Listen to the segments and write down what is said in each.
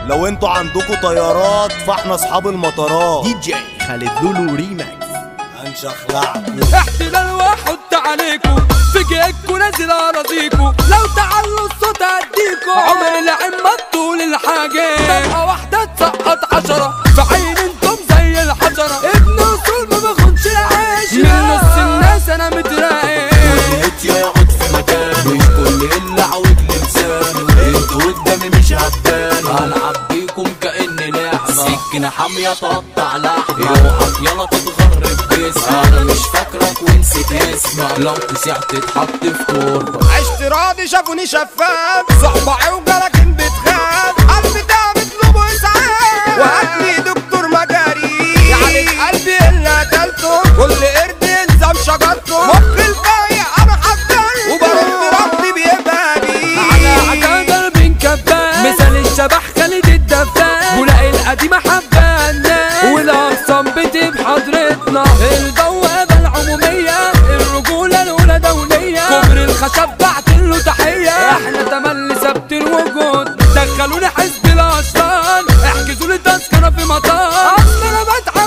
لو انتوا عندكوا طيارات فاحنا اصحاب المطارات دي جي خالد لولو ريماكس هنشخلعكوا احتلال واحط عليكم في جيبكم نازل اراضيكم لو تعلوا الصوت اديكم عمر العمة طول الحاجة دمعة واحدة تسقط عشرة في عين انتم زي الحجرة ابن اصول ما باخدش العيش من نص الناس انا متراقب وجهت يا يقعد في مكان مش كل اللي عاوج لسان انتوا قدامي مش هتبان هلعب بيكم كأني لعبة سكينة حامية تقطع لحمة روحك يلا تتغرب باسمي انا مش فاكرك ونسيت اسمك لو تسيع تتحط في تربة عشت راضي شافوني شفاف صعبة عوجة لكن بتخاف قلبي ده بيطلبوا اسعاف وهاتلي دكتور مجاري يعني قلبي اللي قتلته كل قرد يلزم شجرته مخ الفايق انا حضرته وبرد ربي بيبالي على عجادة بن كبان مثال الشبح خالد الدفان ولاقي القديمة حبانا والاقسام بتب حضرتنا البوابة العمومية الرجولة الأولى دولية كبر الخشب بعت له تحية احنا تملي ثبت الوجود دخلوني حزب الأشرار احجزوا لي تذكرة في مطار اصل انا بتعب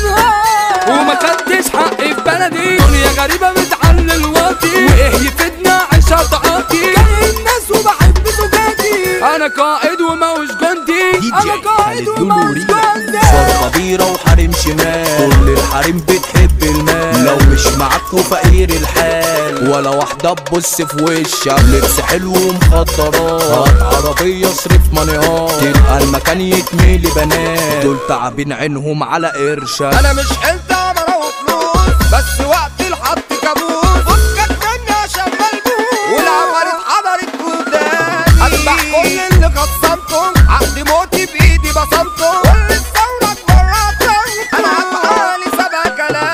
للهنهار وما خدتش حقي في بلدي دنيا غريبة بتعلي الواطي وايه يفيدنا عيشها تعاطي كاره الناس وبحب زوجاتي انا قائد وموش جندي دي انا جي قائد خالد لولو وموش ريماكس. جندي صار كبيرة وحريم شمال كل الحريم بتحب المال لو مش معاك وفقير الحال ولا واحدة تبص في وشك لبس حلو ومخدرات هات عربية اصرف مانيهات تلقى المكان يتملي بنات دول تعبين عينهم على قرشك انا مش حلت عمرة وفلوس بس وقت الحط كابوس فكك مني عشان ملبوس والعمارة اتحضرت قدام اتبع كل اللي خصمتم عقد موتي بايدي بصمته كل الثورة مرة انا هبقالي سبع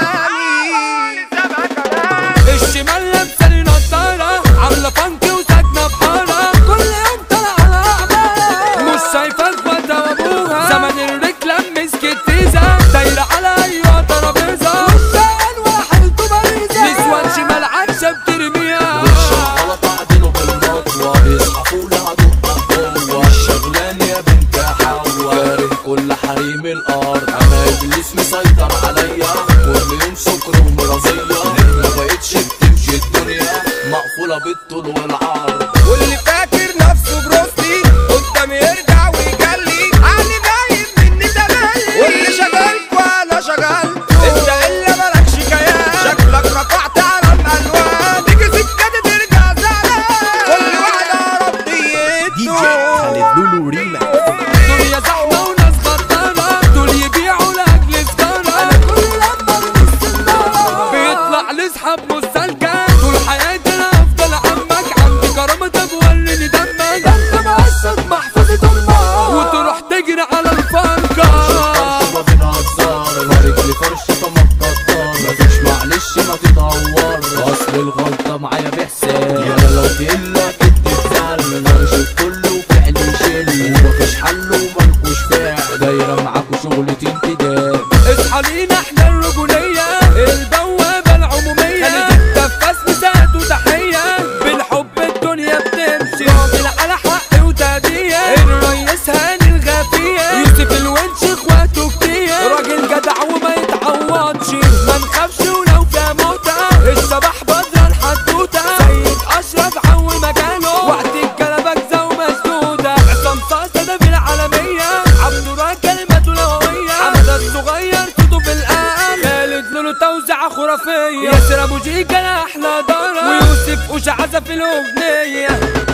كلامي الشمال لابسة لي نضارة عاملة فانكي وساكنة بحارة كل يوم طالعة على عمارة مش شايفة اخواتها وابوها زمن الرجلة مسكت فيزا دايرة على ايوه ترابيزة والشقل واحد باريزة نسوان شمال عفشة بترميها غلط اعدله بالمطوة يصحفوا لي هدق جوه الشغلان يا بنت حوا كاره كل حريم الارض انا ابليس مسيطر عليا كل يوم سكر ومرضية ما بقتش بتمشي الدنيا مقفولة بالطول والعرض واللي فاكر نفسه بروستي قدامي يرجع ويجلي علي غايب مني تملي واللي شغلك وانا شغلت انت الا مالكش كيان شكلك رفعت على الالوان تيجي سكتي ترجع زعلان كل واحد عرف دي جي ديته خالد لولو ريماكس دنيا زحمة وناس غدارة دول يبيعوا لأجل سكارة أنا كل لما بنص النار بيطلع لي أصحاب مستلقى طول حياتي أنا أفضل عمك عندي كرامة طب وريني دمك ده أنت مقصد محفظة أمك وتروح تجري على الفرقة فرشة بنهزر ورجلي فرشة ما تقدر مفيش معلش ما تدور اصل الغلطة معايا بحساب يا لو تقلك تتزل نرشد كله فعل يشل ومفيش حل وملكوش فعل دايرة معاكوا شغلتي انتداب اصحى لينا احنا الرجولية البوابة العمومية خالد الدفاس مساعد وتحية بالحب الدنيا بتمشي راجل على حق وتهدية الريس هاني الغافية يوسف الونش اخواته كتير راجل جدع وما يتعوضش ما نخافش ولو فيها موتة الشبح بدر الحدوتة سيد اشرف عو مكانه وقت الجلبة جزا ومسدودة عصام صاصة ده في العالمية عبد الله كلمته لغوية حمد الصغير صوته في الآن خالد لولو توزيعة خرافية ياسر ابو جيكا احلى دارة ويوسف وشعزة في الاغنية